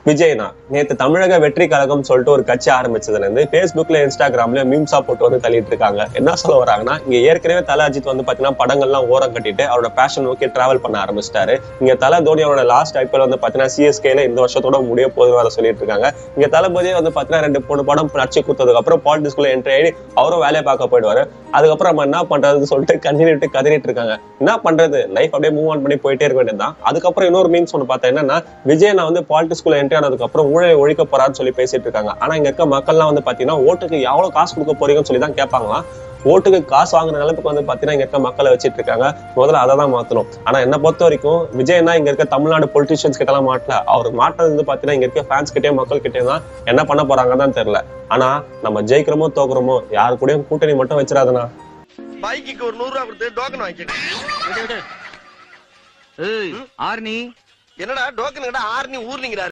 விஜய்னா நேத்து தமிழக வெற்றி கழகம் சொல்லிட்டு ஒரு கட்சி ஆரம்பிச்சதுல இருந்து Facebookல இன்ஸ்டாகிராம்ல மீம்ஸா போட்டு வந்து தள்ளிட்டு இருக்காங்க என்ன சொல்ல வராங்கன்னா இங்க ஏற்கனவே தல அஜித் வந்து பாத்தீங்கன்னா படங்கள்லாம் ஓரம் கட்டிட்டு அவரோட பேஷன் நோக்கி டிராவல் பண்ண ஆரம்பிச்சிட்டாரு இங்க தல தோனி அவரோட லாஸ்ட் ஐபிஎல் வந்து பாத்தீங்கன்னா சிஎஸ்கேல இந்த வருஷத்தோட முடிய போது வர சொல்லிட்டு இருக்காங்க இங்க தளபதியே வந்து பாத்தீங்கன்னா ரெண்டு மூணு படம் நடிச்சு கொடுத்ததுக்கு அப்புறம் பாலிடிக்ஸ்குள்ள என்ட்ரி ஆகி அவரும் வேலையை பார்க்க போயிடுவாரு அதுக்கப்புறம் நம்ம என்ன பண்றதுன்னு சொல்லிட்டு கண்ணீரிட்டு கதறிட்டு இருக்காங்க என்ன பண்றது லைஃப் அப்படியே மூவ் ஆன் பண்ணி போயிட்டே இருக்க வேண்டியதுதான் அதுக்கப்புறம் இன்னொரு மீன்ஸ் ஒன்று பார்த்தா என்னன்னா விஜய் நான் வந்து பாலிட்டிக்ஸ்குள்ள என்ட்ரி ஆனதுக்கு அப்புறம் ஊழலை ஒழிக்க போறான்னு சொல்லி பேசிட்டு இருக்காங்க ஆனா இங்க இருக்க மக்கள்லாம் வந்து பாத்தீங்கன்னா ஓட்டுக்கு எவ்வளவு காசு கொடுக்க போறீங்கன்னு சொல்லி தான் கேட்பாங்களாம் ஓட்டுக்கு காசு வாங்குற நிலைப்புக்கு வந்து பாத்தீங்கன்னா இங்க இருக்க மக்களை வச்சிட்டு இருக்காங்க முதல்ல அதை தான் மாத்தணும் ஆனா என்ன பொறுத்த வரைக்கும் விஜய்னா இங்க இருக்க தமிழ்நாடு பொலிட்டிஷியன்ஸ் கிட்ட எல்லாம் மாட்டல அவர் மாட்டது வந்து பாத்தீங்கன்னா இங்க இருக்க ஃபேன்ஸ் கிட்டே மக்கள் கிட்டே தான் என்ன பண்ண போறாங்கன்னு தான் தெரியல ஆனா நம்ம ஜெயிக்கிறோமோ தோக்குறோமோ யாரு கூடயும் கூட்டணி மட்டும் வச்சிடாதனா பைக்குக்கு ஒரு நூறு ரூபா கொடுத்து டோக்கன் வாங்கிக்க ஏய் ஆர்னி என்னடா டோக்கன் கடை ஆறு நீ ஊர்னிங்கிறாரு